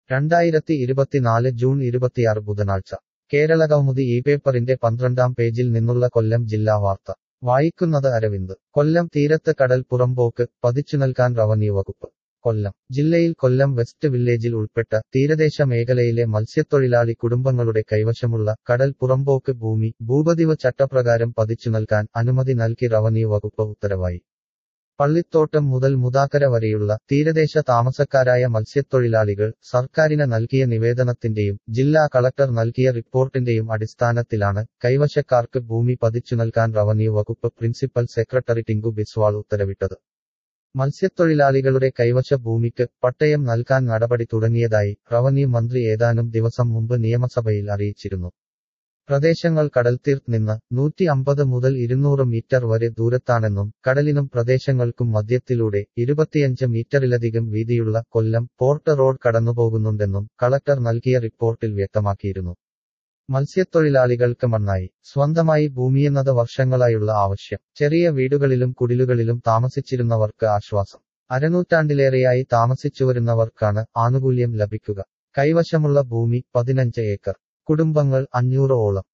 രണ്ടായിരത്തി ഇരുപത്തിനാല് ജൂൺ ഇരുപത്തിയാറ് ബുധനാഴ്ച കേരളകൗമുദി ഈ പേപ്പറിന്റെ പന്ത്രണ്ടാം പേജിൽ നിന്നുള്ള കൊല്ലം ജില്ലാ വാർത്ത വായിക്കുന്നത് അരവിന്ദ് കൊല്ലം തീരത്ത് കടൽ പുറമ്പോക്ക് പതിച്ചു നൽകാൻ റവന്യൂ വകുപ്പ് കൊല്ലം ജില്ലയിൽ കൊല്ലം വെസ്റ്റ് വില്ലേജിൽ ഉൾപ്പെട്ട തീരദേശ മേഖലയിലെ മത്സ്യത്തൊഴിലാളി കുടുംബങ്ങളുടെ കൈവശമുള്ള കടൽ പുറമ്പോക്ക് ഭൂമി ഭൂപതിവ് ചട്ടപ്രകാരം പതിച്ചു നൽകാൻ അനുമതി നൽകി റവന്യൂ വകുപ്പ് ഉത്തരവായി പള്ളിത്തോട്ടം മുതൽ മുതാക്കര വരെയുള്ള തീരദേശ താമസക്കാരായ മത്സ്യത്തൊഴിലാളികൾ സർക്കാരിന് നൽകിയ നിവേദനത്തിന്റെയും ജില്ലാ കളക്ടർ നൽകിയ റിപ്പോർട്ടിന്റെയും അടിസ്ഥാനത്തിലാണ് കൈവശക്കാർക്ക് ഭൂമി പതിച്ചു നൽകാൻ റവന്യൂ വകുപ്പ് പ്രിൻസിപ്പൽ സെക്രട്ടറി ടിങ്കു ബിസ്വാൾ ഉത്തരവിട്ടത് മത്സ്യത്തൊഴിലാളികളുടെ കൈവശ ഭൂമിക്ക് പട്ടയം നൽകാൻ നടപടി തുടങ്ങിയതായി റവന്യൂ മന്ത്രി ഏതാനും ദിവസം മുമ്പ് നിയമസഭയിൽ അറിയിച്ചിരുന്നു പ്രദേശങ്ങൾ കടൽത്തീർത്ത് നിന്ന് നൂറ്റി അമ്പത് മുതൽ ഇരുന്നൂറ് മീറ്റർ വരെ ദൂരത്താണെന്നും കടലിനും പ്രദേശങ്ങൾക്കും മധ്യത്തിലൂടെ ഇരുപത്തിയഞ്ച് മീറ്ററിലധികം വീതിയുള്ള കൊല്ലം പോർട്ട് റോഡ് കടന്നുപോകുന്നുണ്ടെന്നും കളക്ടർ നൽകിയ റിപ്പോർട്ടിൽ വ്യക്തമാക്കിയിരുന്നു മത്സ്യത്തൊഴിലാളികൾക്ക് മണ്ണായി സ്വന്തമായി ഭൂമിയെന്നത് വർഷങ്ങളായുള്ള ആവശ്യം ചെറിയ വീടുകളിലും കുടിലുകളിലും താമസിച്ചിരുന്നവർക്ക് ആശ്വാസം അരനൂറ്റാണ്ടിലേറെയായി താമസിച്ചുവരുന്നവർക്കാണ് ആനുകൂല്യം ലഭിക്കുക കൈവശമുള്ള ഭൂമി പതിനഞ്ച് ഏക്കർ കുടുംബങ്ങൾ അഞ്ഞൂറോളം